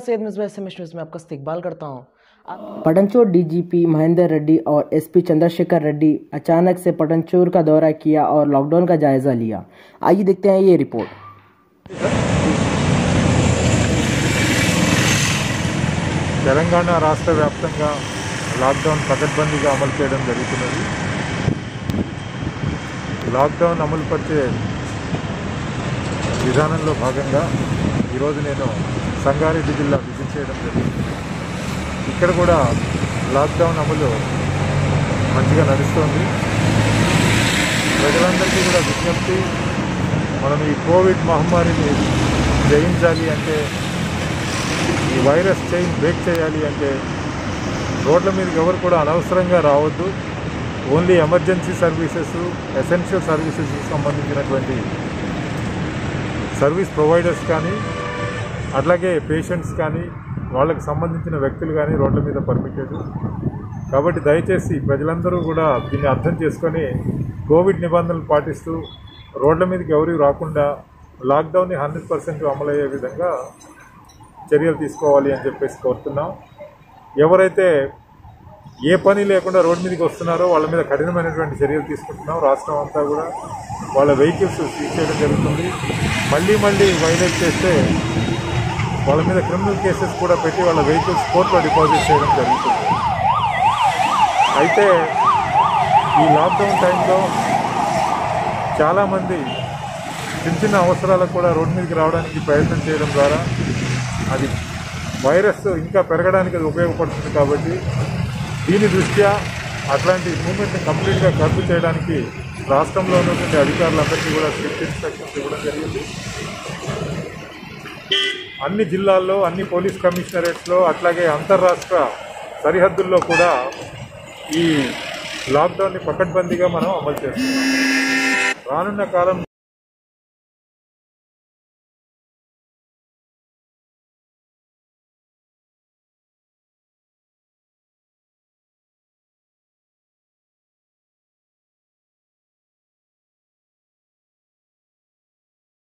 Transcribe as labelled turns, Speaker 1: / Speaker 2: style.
Speaker 1: Syed Misbah S news में आपका इस्तेकबाल करता हूँ
Speaker 2: पटनचोर डीजीपी महेंद्र रेड्डी और एसपी चंद्रशेखर रेड्डी अचानक से पटनचोर का दौरा किया और लॉकडाउन का जायजा लिया आइए देखते हैं ये रिपोर्ट
Speaker 3: తెలంగాణ రాష్ట్ర వ్యాప్తంగా లాక్డౌన్ పకడ్బందీగా అమలు చేయడం జరుగుతున్నది లాక్డౌన్ అమలు పరిచే విధానంలో భాగంగా ఈరోజు నేను సంగారెడ్డి జిల్లా విజిట్ చేయడం జరిగింది ఇక్కడ కూడా లాక్డౌన్ అమలు మంచిగా నడుస్తోంది ప్రజలందరికీ కూడా విజ్ఞప్తి మనం ఈ కోవిడ్ మహమ్మారిని జయించాలి అంటే ఈ వైరస్ చైన్ బ్రేక్ చేయాలి అంటే రోడ్ల మీదకి ఎవరు కూడా అనవసరంగా రావద్దు only emergency services essential services సంబంధించినటువంటి సర్వీస్ ప్రొవైడర్స్ కానీ అట్లాగే పేషెంట్స్ కానీ వాళ్ళకి సంబంధించిన వ్యక్తులు కానీ రోడ్ల మీద పర్మిటెడ్ కాబట్టి దయచేసి ప్రజలందరూ కూడా దీన్ని అర్థం చేసుకొని కోవిడ్ నిబంధనలు పాటిస్తూ రోడ్ల మీదకి ఎవరు రాకుండా లాక్డౌన్ని హండ్రెడ్ పర్సెంట్ అమలయ్యే విధంగా చర్యలు తీసుకోవాలి అని చెప్పేసి కోరుతున్నాం ఎవరైతే ఏ పని లేకుండా రోడ్ మీదకి వస్తున్నారో వాళ్ళ మీద కఠినమైనటువంటి చర్యలు తీసుకుంటున్నాం రాష్ట్రం అంతా కూడా వాళ్ళ వెహికల్స్ సీజ్ చేయడం జరుగుతుంది మళ్ళీ మళ్ళీ వైలేట్ చేస్తే వాళ్ళ మీద క్రిమినల్ కేసెస్ కూడా పెట్టి వాళ్ళ వెహికల్స్ కోర్టులో డిపాజిట్ చేయడం జరుగుతుంది అయితే ఈ లాక్డౌన్ టైంలో చాలామంది చిన్న చిన్న అవసరాలకు కూడా రోడ్డు మీదకి రావడానికి ప్రయత్నం చేయడం ద్వారా అది వైరస్ ఇంకా పెరగడానికి అది ఉపయోగపడుతుంది కాబట్టి దీని దృష్ట్యా అట్లాంటి మూమెంట్ని కంప్లీట్గా కర్బు చేయడానికి రాష్ట్రంలో ఉన్నటువంటి అధికారులందరికీ కూడా స్ట్రిక్ట్ ఇన్స్ట్రక్షన్స్ ఇవ్వడం జరిగింది అన్ని జిల్లాల్లో అన్ని పోలీస్ కమిషనరేట్స్లో అట్లాగే అంతర్రాష్ట్ర సరిహద్దుల్లో కూడా ఈ లాక్డౌన్ని పకడ్బందీగా మనం అమలు చేస్తున్నాం రానున్న కాలం